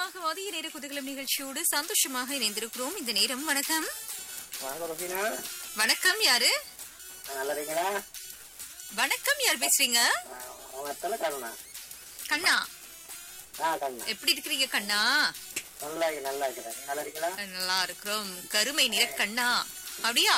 உற்சாகமாக மதிய நேர குதகலம் நிகழ்ச்சியோடு சந்தோஷமாக இணைந்திருக்கிறோம் இந்த நேரம் வணக்கம் வணக்கம் ருபினா வணக்கம் யாரு நல்லா இருக்கீங்களா வணக்கம் யார் பேசுறீங்க உங்க எத்தனை கண்ணா கண்ணா ஆ கண்ணா எப்படி இருக்கிறீங்க கண்ணா நல்லா இருக்கு நல்லா இருக்கிறேன் நீங்க நல்லா இருக்கீங்களா நல்லா இருக்கிறோம் கருமை நிற கண்ணா அப்படியா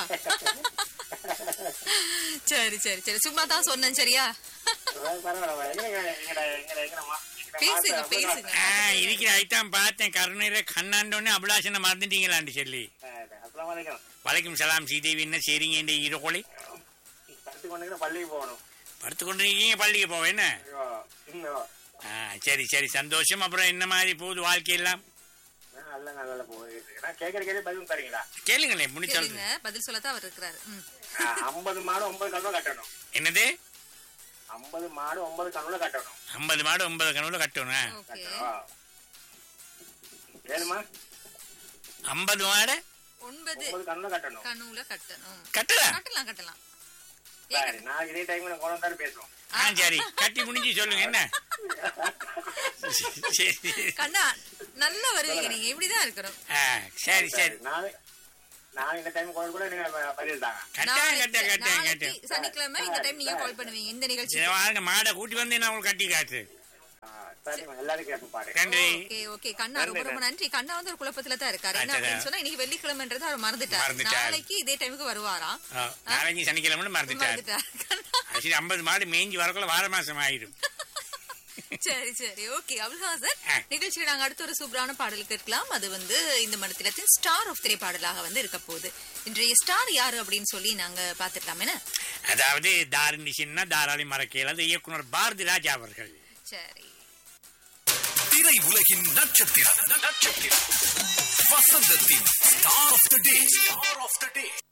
சரி சரி சரி சும்மா தான் சொன்னேன் சரியா பரவாயில்ல எங்க எங்கட எங்கட எங்கடமா பேசுங்க பேசுங்க ஆ, இருக்கிற ஐட்டம் பார்த்தேன் கருணையில கண்ணாண்டோன்னு அபிலாஷனை மறந்துட்டீங்களான்னு சொல்லி அஸ்லாம் வலைக்கம் வலைக்கும் சலாம் ஸ்ரீதேவி என்ன சரிங்க இந்த ஈரோக்கோலை படுத்து கொண்டு பள்ளிக்கு போகணும் படுத்து கொண்டு இருக்கீங்க பள்ளிக்கு போவேன் என்ன ஐயோ இன்னும் ஆ, சரி சரி சந்தோஷம் அப்புறம் என்ன மாதிரி போகுது வாழ்க்கையெல்லாம் நல்ல நல்ல போயிட்டு இருக்கு நான் கேட்கற கேள்வி பதில் தரீங்களா கேளுங்களேன் முடிச்சால் கேளுங்க பதில் சொல்லத்தான் அவர் இருக்கிறாரு ம். ஐம்பது மாடு ஒன்பது கண்ணுல கட்டணும் என்னது ஐம்பது மாடு ஒன்பது கண்ணுல கட்டணும் ஐம்பது மாடு ஒன்பது கனவுல கட்டணும் ஓகே கட்டணும் ஏழுமா ஐம்பது மாடு ஒன்பது ஒன்பது கண்ணுல கட்டணும் கனவுல கட்டணும் கட்டல கட்டலாம் கட்டலாம் சரி நான் இதே டைம்ல கொண்டு வந்தாலும் பேசுவோம் ஆ சரி கட்டி முடிஞ்சு சொல்லுங்க என்ன சரி கண்ணா நல்லா வருவீங்க நீங்க இப்படிதான் இருக்கணும் ஆ, சரி சரி நான் நான் இந்த டைம் கொண்டு கூட நீங்க பதில் தாங்க கட்டேன் கட்டேன் கட்டேன் நாளைக்கு கட்டேன் சனிக்கிழமை இந்த டைம் நீங்க கால் பண்ணுவீங்க இந்த நிகழ்ச்சி சரி, வாங்க மாடை கூட்டி வந்து நான் உங்களுக்கு கட்டி காட்டு ஆ, சரிம்மா எல்லாரும் கேட்போம் பாரு நன்றி ஓகே ஓகே கண்ணா ரொம்ப ரொம்ப நன்றி கண்ணா வந்து ஒரு குழப்பத்துல தான் இருக்காரு என்ன அச்சா. அப்படின்னு சொன்னா இன்னைக்கு வெள்ளிக்கிழமைன்றது அவர் மறந்துட்டார் மறந்துட்டார். நாளைக்கு இதே டைமுக்கு வருவாராம் ஆ, நாளைக்கு சனிக்கிழமை மறந்துட்டார் மறந்துட்டார் கண்ணா சரி ஐம்பது மாடு மேய்ஞ்சி வரக்குள்ள வார மாசம் ஆயிடும் சரி சரி ஓகே அவ்வளவுதான் சார் ஆ. நிகழ்ச்சியில் நாங்க அடுத்த ஒரு சூப்பரான பாடல் கேட்கலாம் அது வந்து இந்த மடத்திலத்தின் ஸ்டார் ஆஃப் திரைப்பாடலாக வந்து இருக்க போகுது இன்றைய ஸ்டார் யாரு அப்படின்னு சொல்லி நாங்க பாத்துக்கலாம் என்ன அதாவது தாரணி சின்ன தாராளி மறக்கையில் அது இயக்குனர் பாரதி ராஜா அவர்கள் சரி திரை உலகின் நட்சத்திரம் நட்சத்திரம் வசந்தத்தின் star of the day star of the day